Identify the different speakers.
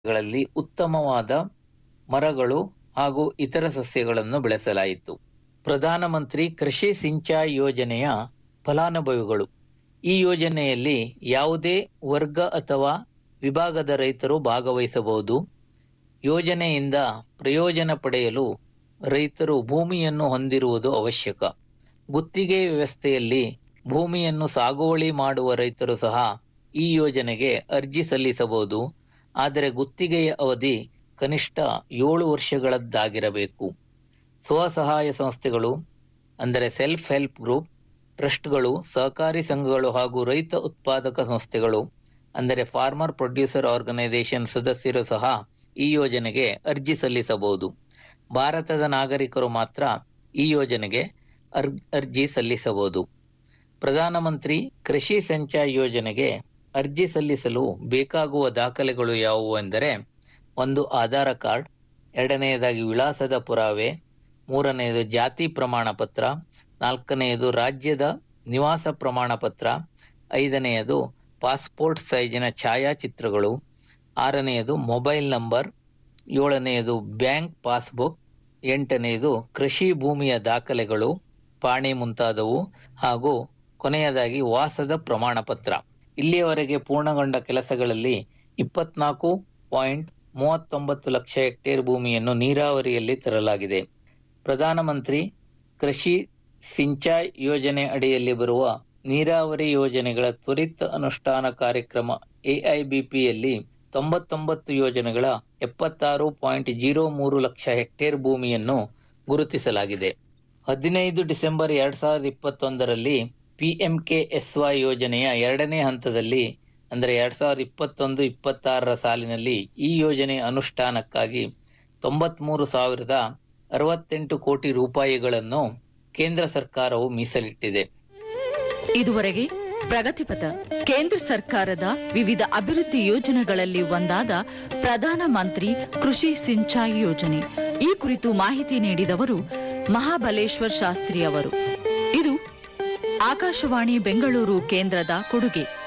Speaker 1: ಗಳಲ್ಲಿ ಉತ್ತಮವಾದ ಮರಗಳು ಹಾಗೂ ಇತರ ಸಸ್ಯಗಳನ್ನು ಬೆಳೆಸಲಾಯಿತು ಪ್ರಧಾನಮಂತ್ರಿ ಕೃಷಿ ಸಿಂಚಾಯಿ ಯೋಜನೆಯ ಫಲಾನುಭವಿಗಳು ಈ ಯೋಜನೆಯಲ್ಲಿ ಯಾವುದೇ ವರ್ಗ ಅಥವಾ ವಿಭಾಗದ ರೈತರು ಭಾಗವಹಿಸಬಹುದು ಯೋಜನೆಯಿಂದ ಪ್ರಯೋಜನ ಪಡೆಯಲು ರೈತರು ಭೂಮಿಯನ್ನು ಹೊಂದಿರುವುದು ಅವಶ್ಯಕ ಗುತ್ತಿಗೆ ವ್ಯವಸ್ಥೆಯಲ್ಲಿ ಭೂಮಿಯನ್ನು ಸಾಗುವಳಿ ಮಾಡುವ ರೈತರು ಸಹ ಈ ಯೋಜನೆಗೆ ಅರ್ಜಿ ಸಲ್ಲಿಸಬಹುದು ಆದರೆ ಗುತ್ತಿಗೆಯ ಅವಧಿ ಕನಿಷ್ಠ ಏಳು ವರ್ಷಗಳದ್ದಾಗಿರಬೇಕು ಸ್ವಸಹಾಯ ಸಂಸ್ಥೆಗಳು ಅಂದರೆ ಸೆಲ್ಫ್ ಹೆಲ್ಪ್ ಗ್ರೂಪ್ ಟ್ರಸ್ಟ್ಗಳು ಸಹಕಾರಿ ಸಂಘಗಳು ಹಾಗೂ ರೈತ ಉತ್ಪಾದಕ ಸಂಸ್ಥೆಗಳು ಅಂದರೆ ಫಾರ್ಮರ್ ಪ್ರೊಡ್ಯೂಸರ್ ಆರ್ಗನೈಸೇಷನ್ ಸದಸ್ಯರು ಸಹ ಈ ಯೋಜನೆಗೆ ಅರ್ಜಿ ಸಲ್ಲಿಸಬಹುದು ಭಾರತದ ನಾಗರಿಕರು ಮಾತ್ರ ಈ ಯೋಜನೆಗೆ ಅರ್ ಅರ್ಜಿ ಸಲ್ಲಿಸಬಹುದು ಪ್ರಧಾನಮಂತ್ರಿ ಕೃಷಿ ಸಿಂಚಾಯಿ ಯೋಜನೆಗೆ ಅರ್ಜಿ ಸಲ್ಲಿಸಲು ಬೇಕಾಗುವ ದಾಖಲೆಗಳು ಯಾವುವು ಎಂದರೆ ಒಂದು ಆಧಾರ ಕಾರ್ಡ್ ಎರಡನೆಯದಾಗಿ ವಿಳಾಸದ ಪುರಾವೆ ಮೂರನೆಯದು ಜಾತಿ ಪ್ರಮಾಣ ಪತ್ರ ನಾಲ್ಕನೆಯದು ರಾಜ್ಯದ ನಿವಾಸ ಪ್ರಮಾಣ ಪತ್ರ ಐದನೆಯದು ಪಾಸ್ಪೋರ್ಟ್ ಸೈಜಿನ ಛಾಯಾಚಿತ್ರಗಳು ಆರನೆಯದು ಮೊಬೈಲ್ ನಂಬರ್ ಏಳನೆಯದು ಬ್ಯಾಂಕ್ ಪಾಸ್ಬುಕ್ ಎಂಟನೆಯದು ಕೃಷಿ ಭೂಮಿಯ ದಾಖಲೆಗಳು ಪಾಣಿ ಮುಂತಾದವು ಹಾಗೂ ಕೊನೆಯದಾಗಿ ವಾಸದ ಪ್ರಮಾಣ ಪತ್ರ ಇಲ್ಲಿಯವರೆಗೆ ಪೂರ್ಣಗೊಂಡ ಕೆಲಸಗಳಲ್ಲಿ ಇಪ್ಪತ್ನಾಲ್ಕು ಪಾಯಿಂಟ್ ಮೂವತ್ತೊಂಬತ್ತು ಲಕ್ಷ ಹೆಕ್ಟೇರ್ ಭೂಮಿಯನ್ನು ನೀರಾವರಿಯಲ್ಲಿ ತರಲಾಗಿದೆ ಪ್ರಧಾನಮಂತ್ರಿ ಕೃಷಿ ಸಿಂಚಾಯಿ ಯೋಜನೆ ಅಡಿಯಲ್ಲಿ ಬರುವ ನೀರಾವರಿ ಯೋಜನೆಗಳ ತ್ವರಿತ ಅನುಷ್ಠಾನ ಕಾರ್ಯಕ್ರಮ ಎಐಬಿಪಿಯಲ್ಲಿ ತೊಂಬತ್ತೊಂಬತ್ತು ಯೋಜನೆಗಳ ಎಪ್ಪತ್ತಾರು ಪಾಯಿಂಟ್ ಜೀರೋ ಮೂರು ಲಕ್ಷ ಹೆಕ್ಟೇರ್ ಭೂಮಿಯನ್ನು ಗುರುತಿಸಲಾಗಿದೆ ಹದಿನೈದು ಡಿಸೆಂಬರ್ ಎರಡ್ ಸಾವಿರದ ಇಪ್ಪತ್ತೊಂದರಲ್ಲಿ ಪಿಎಂಕೆಎಸ್ವೈ ಯೋಜನೆಯ ಎರಡನೇ ಹಂತದಲ್ಲಿ ಅಂದರೆ ಎರಡ್ ಸಾವಿರದ ಇಪ್ಪತ್ತೊಂದು ಇಪ್ಪತ್ತಾರರ ಸಾಲಿನಲ್ಲಿ ಈ ಯೋಜನೆ ಅನುಷ್ಠಾನಕ್ಕಾಗಿ ತೊಂಬತ್ಮೂರು ಸಾವಿರದ ಅರವತ್ತೆಂಟು ಕೋಟಿ ರೂಪಾಯಿಗಳನ್ನು ಕೇಂದ್ರ ಸರ್ಕಾರವು ಮೀಸಲಿಟ್ಟಿದೆ
Speaker 2: ಇದುವರೆಗೆ ಪ್ರಗತಿಪಥ ಕೇಂದ್ರ ಸರ್ಕಾರದ ವಿವಿಧ ಅಭಿವೃದ್ಧಿ ಯೋಜನೆಗಳಲ್ಲಿ ಒಂದಾದ ಪ್ರಧಾನ ಮಂತ್ರಿ ಕೃಷಿ ಸಿಂಚಾಯಿ ಯೋಜನೆ ಈ ಕುರಿತು ಮಾಹಿತಿ ನೀಡಿದವರು ಮಹಾಬಲೇಶ್ವರ್ ಶಾಸ್ತ್ರಿ ಅವರು ಇದು ಆಕಾಶವಾಣಿ ಬೆಂಗಳೂರು ಕೇಂದ್ರದ ಕೊಡುಗೆ